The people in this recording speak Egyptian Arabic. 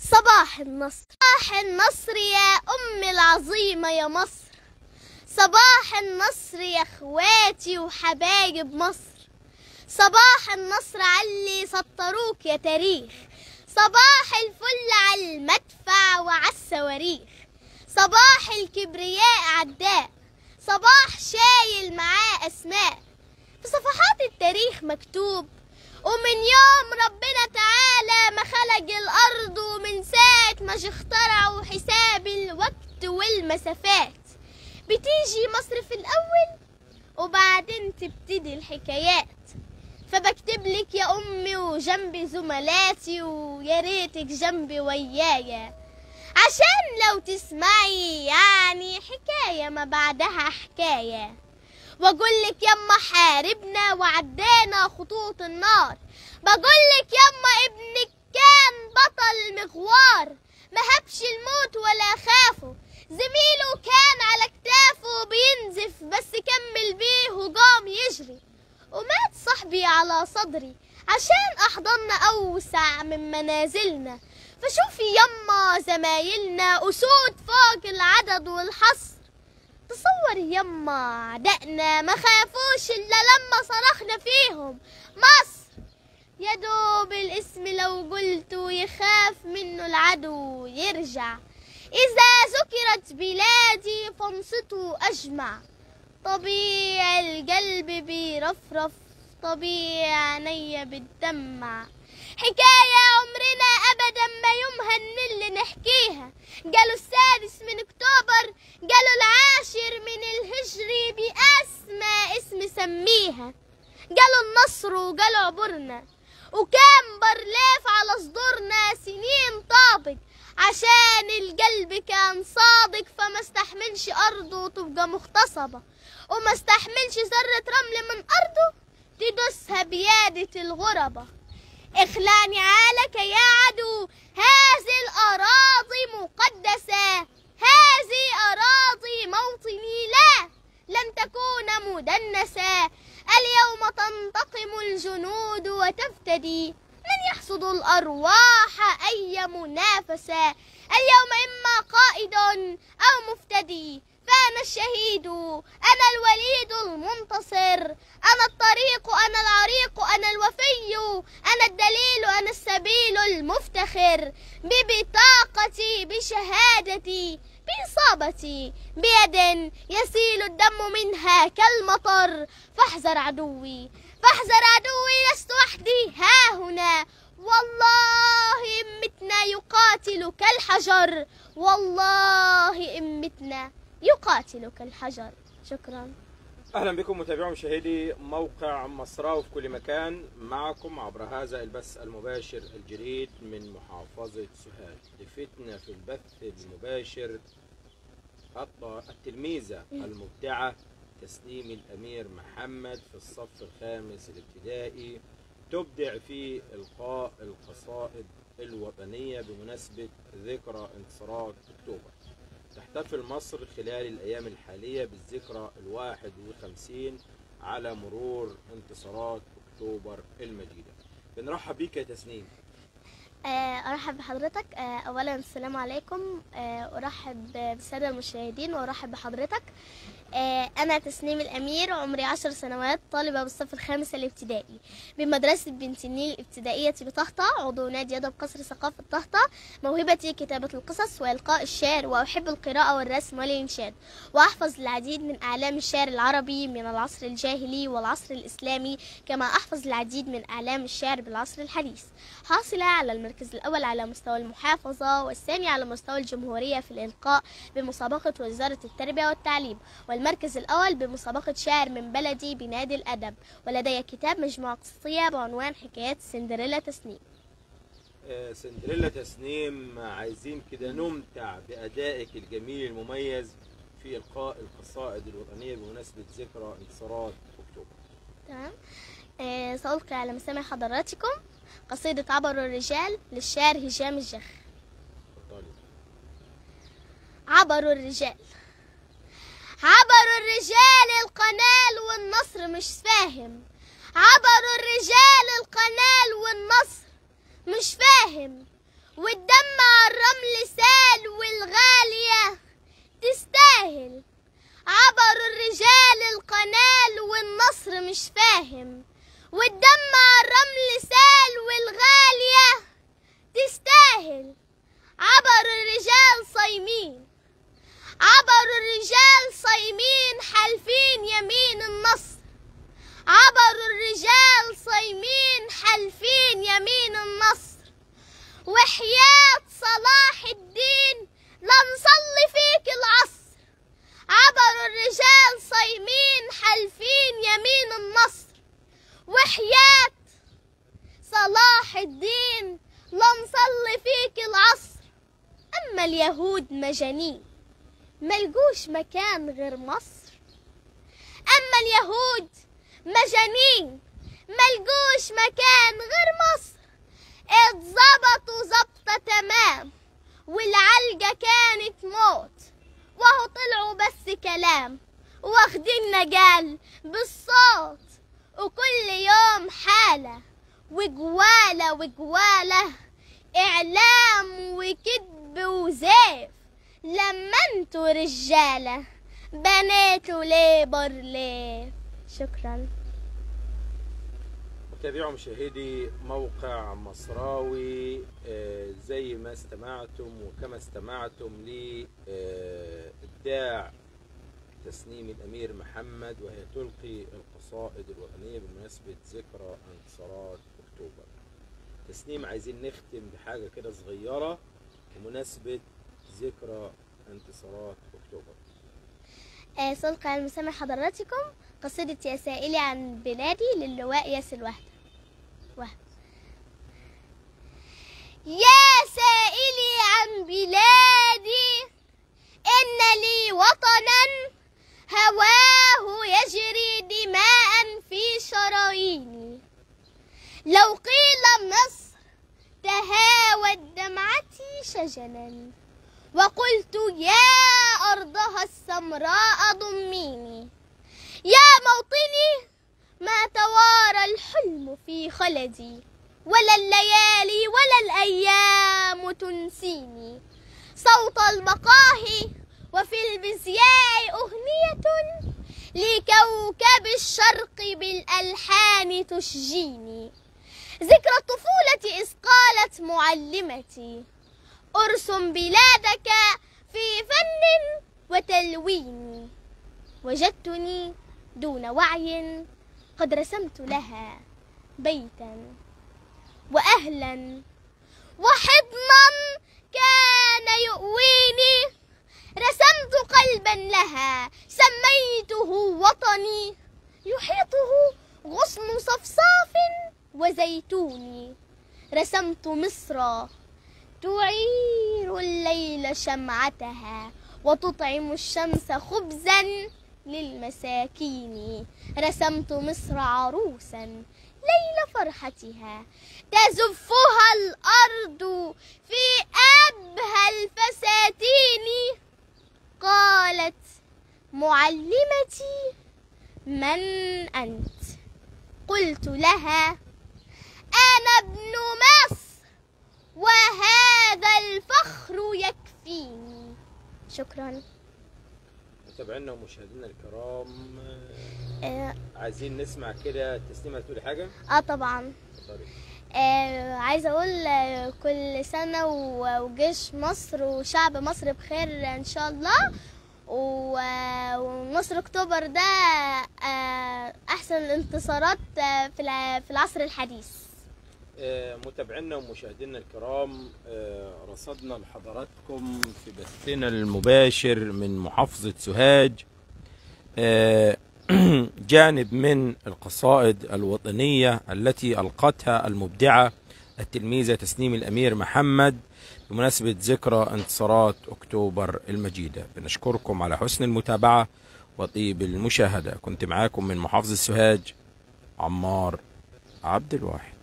صباح النصر صباح النصر يا أم العظيمة يا مصر صباح النصر يا اخواتي وحبايب مصر صباح النصر علي سطروك يا تاريخ صباح الفل على المدفع وعلى الصواريخ صباح الكبرياء عداء صباح شايل معاه أسماء في صفحات التاريخ مكتوب ومن يوم ربنا تعالى ما خلق الأرض ومن ساعة ما اخترعوا حساب الوقت والمسافات بتيجي مصر في الأول وبعدين تبتدي الحكايات فبكتب لك يا أمي وجنبي زملاتي ويا ريتك جنبي ويايا عشان لو تسمعي يعني حكاية ما بعدها حكاية واقول لك يما حاربنا وعدينا خطوط النار بقول لك يما ابنك كان بطل مغوار ما هبش الموت ولا خافه زميله كان على كتافه بينزف بس كمل بيه وقام يجري ومات صاحبي على صدري عشان أحضننا أوسع من منازلنا فشوفي يما زمايلنا أسود فوق العدد والحصر تصوري يما عدقنا ما خافوش إلا لما صرخنا فيهم مصر يا دوب الاسم لو قلته يخاف منه العدو يرجع إذا ذكرت بلادي فانصتوا أجمع طبيعي القلب بيرفرف طبيعي عينيا بتدمع حكاية عمرنا أبدا ما يمهن اللي نحكيها قالوا السادس من أكتوبر قالوا العاشر من الهجري بأسمى اسم سميها قالوا النصر وقالوا عبرنا وكان برليف على صدورنا سنين طابت عشان القلب كان صادق فما استحملش أرضه تبقى مغتصبة وما استحملش ذرة رمل من أرضه تدوسها بيادة الغربة اخلاني عالك يا عدو هذه الأراضي مقدسة هذه أراضي موطني لا لن تكون مدنسة اليوم تنتقم الجنود وتفتدي من يحصد الأرواح أي منافسة اليوم إما قائد أو مفتدي فأنا الشهيد أنا الوليد المنتصر أنا الطريق أنا العريق أنا الوفي أنا الدليل أنا السبيل المفتخر ببطاقتي بشهادتي بإصابتي بيد يسيل الدم منها كالمطر فاحذر عدوي فاحذر عدوي لست وحدي ها هنا والله إمتنا يقاتل كالحجر والله إمتنا يقاتل كالحجر شكرا اهلا بكم متابعي مشاهدي موقع مصراوي في كل مكان معكم عبر هذا البث المباشر الجديد من محافظة سوهاج ضيفتنا في البث المباشر الط- التلميذة المبدعة تسنيم الأمير محمد في الصف الخامس الابتدائي تبدع في إلقاء القصائد الوطنية بمناسبة ذكرى انتصارات أكتوبر تحتفل مصر خلال الأيام الحالية بالذكرى الواحد وخمسين على مرور انتصارات أكتوبر المجيدة بنرحب بيك يا تسنيم آه، أرحب بحضرتك آه، أولا السلام عليكم آه، أرحب بالسادة المشاهدين وأرحب بحضرتك آه، أنا تسنيم الأمير عمري عشر سنوات طالبة بالصف الخامس الابتدائي بمدرسة بنت النيل الابتدائية بطهطة عضو نادي يدب قصر ثقافة طهطة موهبتي كتابة القصص وإلقاء الشعر وأحب القراءة والرسم والإنشاد وأحفظ العديد من أعلام الشعر العربي من العصر الجاهلي والعصر الإسلامي كما أحفظ العديد من أعلام الشعر بالعصر الحديث حاصلة على المركز الأول على مستوى المحافظة والثاني على مستوى الجمهورية في الإلقاء بمسابقة وزارة التربية والتعليم والمركز الأول بمسابقة شعر من بلدي بنادي الأدب ولدي كتاب مجموعة قصصية بعنوان حكايات سندريلا تسنيم آه، سندريلا تسنيم عايزين كده نمتع بأدائك الجميل المميز في إلقاء القصائد الوطنية بمناسبة ذكرى انتصارات أكتوبر تمام آه، سألقي على مسامع حضراتكم قصيدة عبر الرجال للشاعر هشام الجخ اتفضلي عبروا الرجال عبروا الرجال القنال والنصر مش فاهم عبروا الرجال القنال والنصر مش فاهم والدم الرمل سال والغالية تستاهل عبر الرجال القنال والنصر مش فاهم والدم على الرمل سال والغالية تستاهل عبر الرجال صايمين عبر الرجال صايمين حالفين يمين النصر عبر الرجال صايمين حالفين يمين النصر وحياة صلاح الدين لنصلي فيك العصر عبر الرجال صايمين حالفين يمين النصر وحياة صلاح الدين لنصلي فيك العصر أما اليهود مجانين ملقوش مكان غير مصر أما اليهود مجانين ملقوش مكان غير مصر اتظبطوا ظبطة تمام والعلقة كانت موت وهو طلعوا بس كلام واخدين نجال بالصوت وكل يوم حالة وجوالة وجوالة إعلام وكذب وزيف لما انتوا رجالة بناتوا ليبر ليه شكرا متابعي مشاهدي موقع مصراوي آه، زي ما استمعتم وكما استمعتم لإبداع تسنيم الأمير محمد وهي تلقي القصائد الوطنية بمناسبة ذكرى انتصارات أكتوبر تسنيم عايزين نختم بحاجة كده صغيرة بمناسبة ذكرى انتصارات أكتوبر آه، سلقى المسامع حضراتكم قصيدة يا سائلي عن بلادي للواء ياسر وحدة وهب يا سائلي عن بلادي إن لي وطنا هواه يجري دماء في شراييني لو قيل مصر تهاوت دمعتي شجنا وقلت يا أرضها السمراء ضميني يا موطني ما توارى الحلم في خلدي ولا الليالي ولا الأيام تنسيني صوت المقاهي وفي البزياء أغنية لكوكب الشرق بالألحان تشجيني ذكرى الطفولة إذ قالت معلمتي ارسم بلادك في فن وتلوين وجدتني دون وعي قد رسمت لها بيتا واهلا وحضنا كان يؤويني رسمت قلبا لها سميته وطني يحيطه غصن صفصاف وزيتوني رسمت مصر تعير الليل شمعتها وتطعم الشمس خبزا للمساكين رسمت مصر عروسا ليل فرحتها تزفها الأرض في أبهى الفساتين قالت معلمتي من أنت قلت لها أنا ابن مصر وهذا الفخر يكفيني شكرا متابعينا ومشاهدينا الكرام آه، اه, عايزين نسمع كده تسنيمة تقولي حاجة آه طبعا اتفضلي آه عايزه اقول آه، كل سنه و- وجيش مصر وشعب مصر بخير ان شاء الله و- آه، ونصر اكتوبر ده آه، احسن الانتصارات آه، في الع- في العصر الحديث آه، متابعينا ومشاهدينا الكرام آه، رصدنا لحضراتكم في بثنا المباشر من محافظة سوهاج آه، جانب من القصائد الوطنية التي ألقتها المبدعة التلميذة تسنيم الأمير محمد بمناسبة ذكرى انتصارات أكتوبر المجيدة بنشكركم على حسن المتابعة وطيب المشاهدة كنت معاكم من محافظة سوهاج عمار عبد الواحد